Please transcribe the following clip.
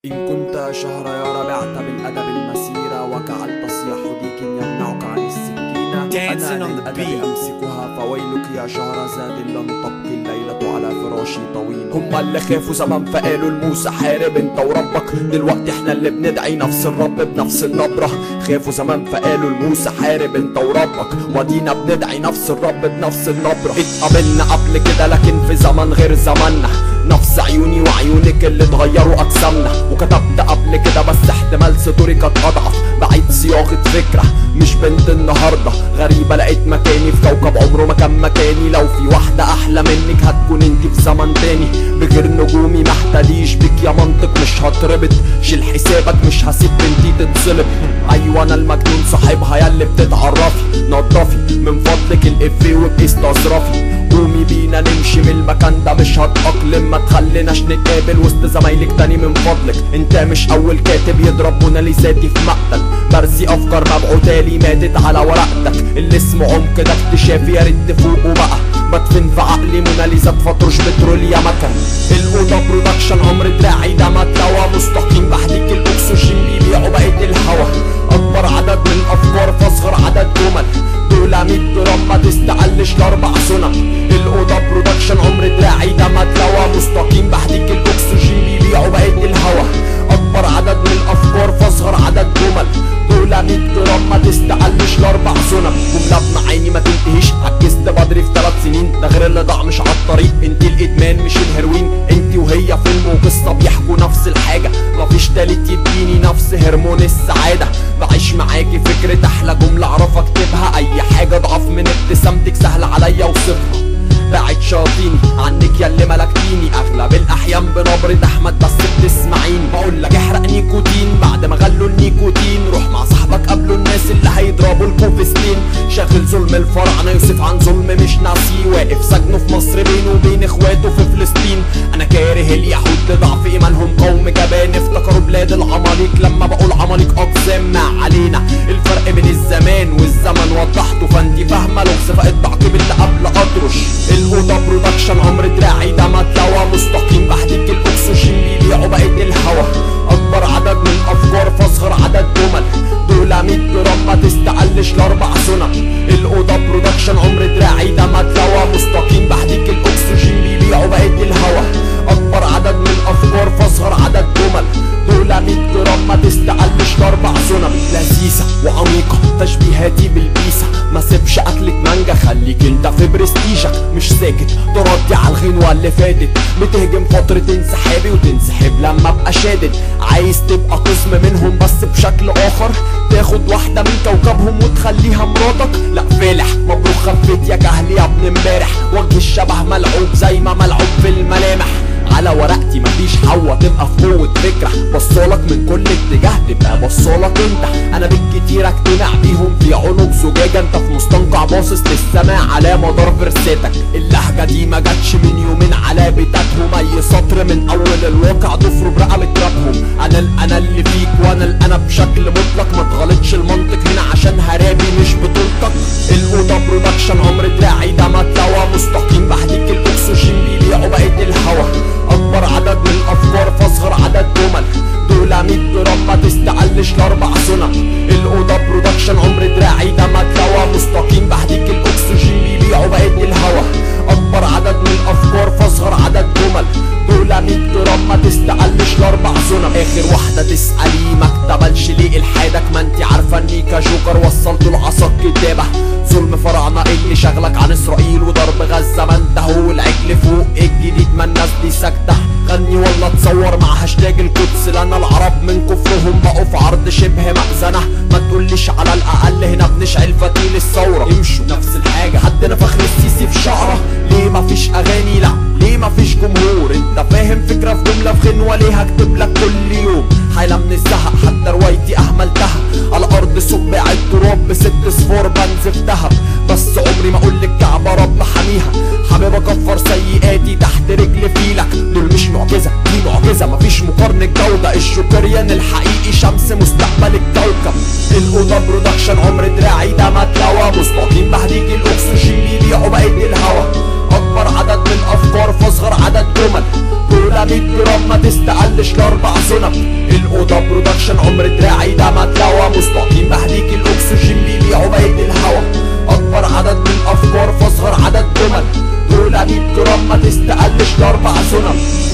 إن كنت شهريار بعت بالأدب المسيرة وجعلت صياح ديك يمنعك عن السكينة Dancing أنا on the للأدب beat. أمسكها فويلك يا شهرزاد لن تبقي الليلة على فراشي طويل هم اللي خافوا زمان فقالوا الموسى حارب انت وربك دلوقتي احنا اللي بندعي نفس الرب بنفس النبرة خافوا زمان فقالوا الموسى حارب انت وربك ودينا بندعي نفس الرب بنفس النبرة اتقابلنا قبل كده لكن في زمن غير زماننا نفس عيوني وعيونك اللي اتغيروا اجسامنا وكتبت قبل كده بس احتمال صدوري كانت اضعف بعيد صياغه فكره مش بنت النهارده غريبه لقيت مكاني في كوكب عمره ما كان مكاني لو في واحده احلى منك هتكون انت في زمن تاني بغير نجومي ما احتديش بك يا منطق مش هتربط شيل حسابك مش هسيب بنتي تتصلب ايوه انا المجنون صاحبها ياللي بتتعرفي نضفي من فضلك الافيه وبقيس تصرفي قومي بينا نمشي من المكان ده مش هتأقلم ما تخليناش نتقابل وسط زمايلك تاني من فضلك انت مش اول كاتب يضرب موناليزاتي في مقتل برسي افكار مبعوتالي ماتت على ورقتك اللي اسمه عمق ده اكتشافي يا ريت تفوقوا بقى بدفن في عقلي موناليزا فطرش بترول يا مكن الاوضه برودكشن عمر دراعي ده متلوى مستقيم بحديك الاكسجين بيبيعوا بقيه الهوا اكبر عدد من الافكار فاصغر عدد جمل دول 100 جرام ما تستقلش لاربع سنن الاوضه برودكشن عمر دراعي ده متلوى مستقيم بحديك الاكسجين بيبيعوا بقيه الهوا اكبر عدد من الافكار فاصغر عدد جمل دول 100 جرام ما تستقلش لاربع سنن جمله بمعاني ما تنتهيش عجزت بدري في ثلاث سنين ده غير اللي ضاع مش عالطريق انت الادمان مش الهيروين انت وهي فيلم وقصه بيحكوا نفس الحاجه مفيش تالت يديني نفس هرمون السعاده بعيش معاكي فكرة احلى جملة اعرف اكتبها اي حاجة اضعف من ابتسامتك سهل عليا اوصفها بعد شاطيني عنك يا اللي ملكتيني اغلب الاحيان بنبرة احمد بس بتسمعيني بقول لك احرق نيكوتين بعد ما غلوا النيكوتين روح مع صاحبك قبله الناس اللي هيضربوا لكوا في سنين شاغل ظلم الفراعنه يوسف عن ظلم مش ناسيه واقف سجنه في مصر بينه وبين اخواته في فلسطين انا كاره اليهود لضعف ايمانهم قوم جبان افتكروا بلاد العماليق لما بقول عماليق اقسام ما علينا الفرق بين الزمان والزمن وضحته فانتي فاهمه لو صفاء التعقيب اللي قبل اطرش الاوضه برودكشن عمر دراعي ده متلوى مستقيم بحديك الاكسجين بيبيعوا بقيه الهوا اكبر عدد من الافكار فاصغر عدد جمل دول 100 جرام ما تستقلش لاربع سنن الاوضه برودكشن عمر دراعي ده متلوى مستقيم بحديك الاكسجين بيبيعوا بقيه الهوا اكبر عدد من الافكار فاصغر عدد جمل دول 100 جرام ما تستقلش لاربع سنن لذيذه وعميقه تشبيهاتي بالبيسه ما سيبش اكلة مانجا خليك انت في برستيجك مش ساكت تردي على الغنوة اللي فاتت بتهجم فترة انسحابي وتنسحب لما ابقى شادد عايز تبقى قسم منهم بس بشكل اخر تاخد واحدة من كوكبهم وتخليها مراتك لا فالح مبروك خفيت يا جهل يا ابن امبارح وجه الشبه ملعوب زي ما ملعوب في الملامح على ورقتي مفيش حوا تبقى في قوة فكرة بصالك من كل اتجاه تبقى بصالك انت انا بالكتير اقتنع بيهم في عنق زجاجة انت في مستنقع باصص للسماء على مدار فرستك اللهجة دي ما جاتش من يومين على بتاتهم اي سطر من اول الواقع ضفر برقبة رابهم انا الانا اللي فيك وانا الانا بشكل مطلق ما تغلطش المنطق هنا عشان هرابي مش بطولتك الاوضة برودكشن عمر دراعي ده متلوى مستقيم بحديك الاكسجين بيبيعوا بقية الهوا اكبر عدد من الافكار فاصغر عدد جمل دول 100 جرام ما تستقلش لاربع سنن الاوضه برودكشن عمر دراعي ده متلوى مستقيم بحديك الاكسجين بيبيعوا بقيه الهوا اكبر عدد من الافكار فاصغر عدد جمل دول 100 جرام ما تستقلش لاربع سنن اخر واحده تسالي ما اكتبلش ليه الحادك ما انت عارفه اني كجوكر وصلت العصا الكتابه ظلم فراعنه اللي شغلك عن اسرائيل وضرب غزه ما انت هو العجل فوق الجديد ما الناس دي ساكته غني ولا تصور مع هاشتاج القدس لان العرب من كفرهم بقوا في عرض شبه مأذنة ما تقوليش على الاقل هنا بنشعل فتيل الثورة يمشوا نفس الحاجة حدنا فخر السيسي في شعره ليه مفيش اغاني لا ليه مفيش جمهور انت فاهم فكرة في جملة في غنوة ليه هكتب لك كل يوم حالة من الزهق حتى روايتي اهملتها على ارض سوق باع التراب بست صفار بنزف دهب بس عمري ما اقول الكعبة رب حميها حابب اكفر سيئاتي تحت رجل فيلك دول مش معجزة دي معجزة مفيش مقارنة جودة الشكريان الحقيقي شمس مستقبل الكوكب الأوضة برودكشن عمر دراعي ده متلوى مستقيم بهديك الأكسجين بيبيعوا بقية الهوا أكبر عدد من الأفكار فاصغر عدد جمل دول 100 جرام ما تستقلش لأربع سنب عمر دراعي ده ما اتلوى مستقيم بهديك الاكسجين بيبيعوا بقية الهوا اكبر عدد من الافكار فاصغر عدد جمل دول 100 جرام ما تستقلش لاربع سنن